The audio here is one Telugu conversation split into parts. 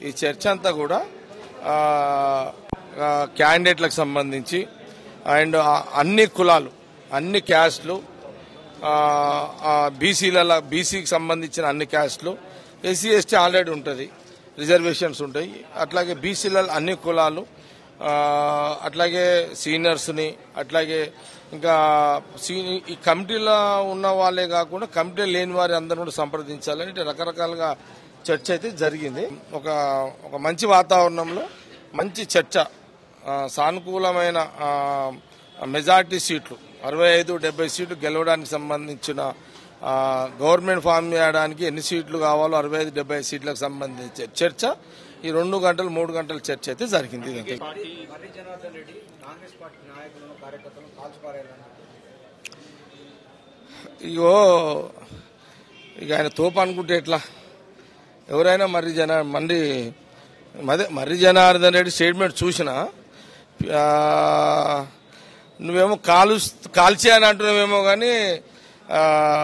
ఈ చర్చ అంతా కూడా ఆ, ఆ, క్యాండిడేట్లకు సంబంధించి అండ్ ఆ అన్ని కులాలు అన్ని క్యాస్ట్లు బీసీల బీసీకి సంబంధించిన అన్ని క్యాస్ట్లు ఎస్సీ ఎస్టీ ఆల్రెడీ ఉంటుంది రిజర్వేషన్స్ ఉంటాయి అట్లాగే బీసీల అన్ని కులాలు ఆ, అట్లాగే సీనియర్స్ని అట్లాగే ఇంకా సీ- ఈ కమిటీలో ఉన్న వాళ్ళే కాకుండా కమిటీ లేని వారి అందరూ కూడా సంప్రదించాలని ఇట్లా రకరకాలుగా చర్చ అయితే జరిగింది ఒక ఒక మంచి వాతావరణంలో మంచి చర్చ ఆ, సానుకూలమైన ఆ, మెజార్టీ సీట్లు అరవై ఐదు డెబ్బై సీట్లు గెలవడానికి సంబంధించిన ఆ, గవర్నమెంట్ ఫామ్ చేయడానికి ఎన్ని సీట్లు కావాలో అరవై ఐదు డెబ్బై సీట్లకు సంబంధించిన చర్చ ఈ రెండు గంటలు మూడు గంటల చర్చ అయితే జరిగింది ఇదంతా. మర్రి జనార్దన్ రెడ్డి కాంగ్రెస్ పార్టీ నాయకులను కార్యకర్తలను కాల్చిపారేయాలని ఇగో ఇక ఆయన తోపు అనుకుంటే ఎట్లా ఎవరైనా మర్రి జన మళ్ళీ మదే మర్రి జనార్దన్ రెడ్డి స్టేట్మెంట్ చూసినా ఆ, నువ్వేమో కాలు కాల్చే అని అంటున్నావేమో కానీ ఆ,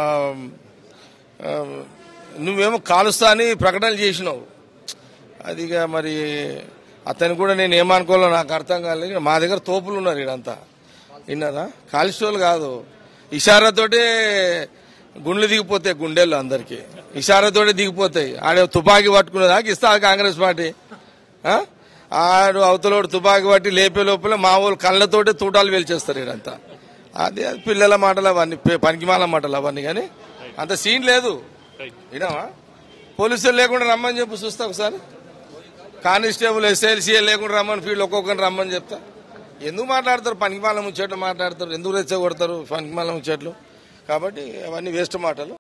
ఆ, నువ్వేమో కాలుస్తా అని ప్రకటనలు చేసినావు అది ఇక మరి అతను కూడా నేను ఏమనుకోవాలో నాకు అర్థం కాలేదు మా దగ్గర తోపులు ఉన్నారు ఇడంతా విన్నారా కాల్స్టోల్ కాదు ఇషారాతోటే గుండెలు దిగిపోతాయి గుండెలు అందరికి ఇషారాతోటే దిగిపోతాయి ఆడ తుపాకీ పట్టుకునేదాకా ఇస్తా కాంగ్రెస్ పార్టీ ఆ? ఆడు అవతలోడు తుపాకీ పట్టి లేపే లోపల మా వాళ్ళు కళ్ళతోటే తూటాలు వేల్చేస్తారు ఇడంతా అది అది పిల్లల మాటలు అవన్నీ పే- పనికిమాల మాటలు అవన్నీ కానీ అంత సీన్ లేదు వినావా పోలీసులు లేకుండా రమ్మని చెప్పు చూస్తా ఒకసారి కానిస్టేబుల్ ఎస్ఎల్సీఏ లేకుండా రమ్మని ఫీల్డ్ ఒక్కొక్కరిని రమ్మని చెప్తా ఎందుకు మాట్లాడతారు పనికిమాల ముచ్చట్లు మాట్లాడతారు ఎందుకు రెచ్చగొడతారు పనికిమాల ముచ్చట్లు కాబట్టి అవన్నీ వేస్ట్ మాటలు